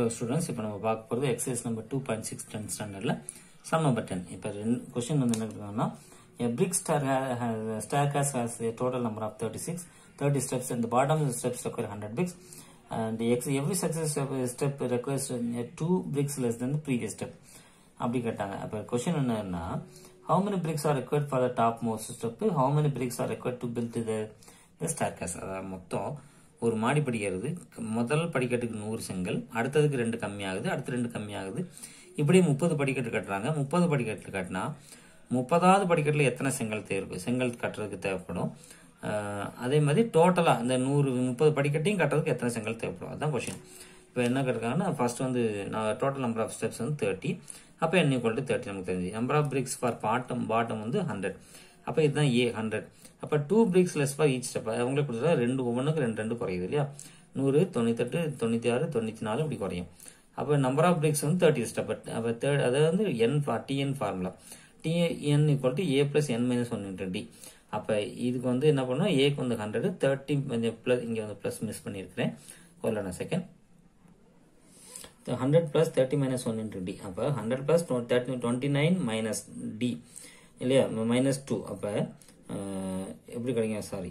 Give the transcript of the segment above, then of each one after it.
Students இப்போ நம்ம பார்க்க போகிறது exercise number two point six tenth ஸ்டாண்டர்டில் சம் நம்பர் டென் இப்போ ரெண்டு கொஸ்டின் வந்து என்ன இருக்குன்னா A brick stair has, staircase has a total number of 36, 30 steps and the bottom of the steps require 100 bricks and ex- every successive step requires uh, two bricks less than the previous step. அப்படி கேட்டாங்க அப்போ question என்னன்னா how many bricks are required for the top most step how many bricks are required to build the the staircase அதாவது மொத்தம் ஒரு மாடி படிக்கிறது முதல் படிக்கட்டுக்கு நூறு செங்கல் அடுத்ததுக்கு ரெண்டு கம்மியாகுது அடுத்து ரெண்டு கம்மியாகுது இப்படி முப்பது படிக்கட்டு கட்டுறாங்க முப்பது படிக்கட்டு கட்டினா முப்பதாவது படிக்கட்டில் எத்தனை செங்கல் தேவை செங்கல் கட்டுறதுக்கு தேவைப்படும் அஹ் அதே மாதிரி டோட்டலாக இந்த நூறு முப்பது படிக்கட்டையும் கட்டுறதுக்கு எத்தனை செங்கல் தேவைப்படும் அதுதான் கொஷின் இப்போ என்ன கேட்டிருக்காங்கன்னா ஃபர்ஸ்ட் வந்து நான் டோட்டல் நம்பர் ஆஃப் ஸ்டெப்ஸ் வந்து தேர்ட்டி அப்போ என் ஈக்குவல் டு தேர்ட்டி நமக்கு தெரிஞ்சு number of bricks for bottom bottom வந்து ஹண்ட்ரட் அப்போ இதுதான் ஏ ஹண்ட்ரட் அப்போ two bricks less for each step அவங்களே கொடுத்தா ரெண்டு ஒவ்வொன்றுக்கு ரெண்டு ரெண்டு குறையுது இல்லையா நூறு தொண்ணூத்தெட்டு தொண்ணூற்றி ஆறு தொண்ணூற்றி நாலு இப்படி குறையும் அப்போ நம்பர் ஆஃப் பிரிக்ஸ் வந்து தேர்ட்டி ஸ்டெப் அப்போ தேர்ட் அது வந்து n t n formula t n equal to a plus n minus one into d அப்போ இதுக்கு வந்து என்ன பண்ணணும் ஏக்கு வந்து ஹண்ட்ரட் தேர்ட்டி கொஞ்சம் ப்ளஸ் இங்கே வந்து ப்ளஸ் மிஸ் பண்ணியிருக்கிறேன் ஒரு second hundred plus thirty minus one into d அப்போ hundred plus thirty twenty nine minus d இல்லையா மைனஸ் டூ அப்போ எப்படி கிடைக்கும் sorry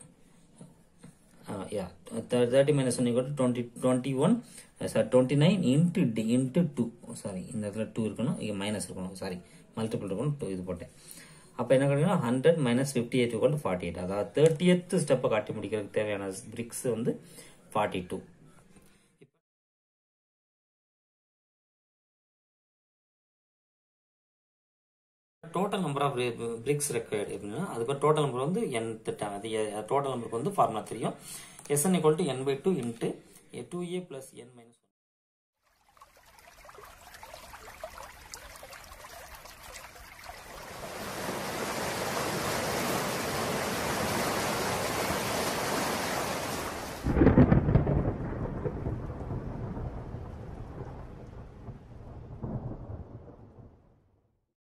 yeah thirty minus one equal twenty twenty one sorry twenty nine into d into two sorry இந்த இடத்துல two இருக்கணும் இங்கே minus இருக்கணும் சாரி மல்டிபிள் இருக்கணும் டூ இது போட்டேன் அப்போ என்ன கிடைக்கும் hundred minus fifty eight equal forty eight அதாவது தேர்ட்டியத் ஸ்டெப்பை காட்டி முடிக்கிறதுக்கு தேவையான பிரிக்ஸ் வந்து forty two total number of bricks required எப்படின்னா அதுக்கு டோட்டல் நம்பர் வந்து என் திட்டம் அது டோட்டல் நம்பருக்கு வந்து ஃபார்முலா தெரியும் S n equal to n by two into two a plus n minus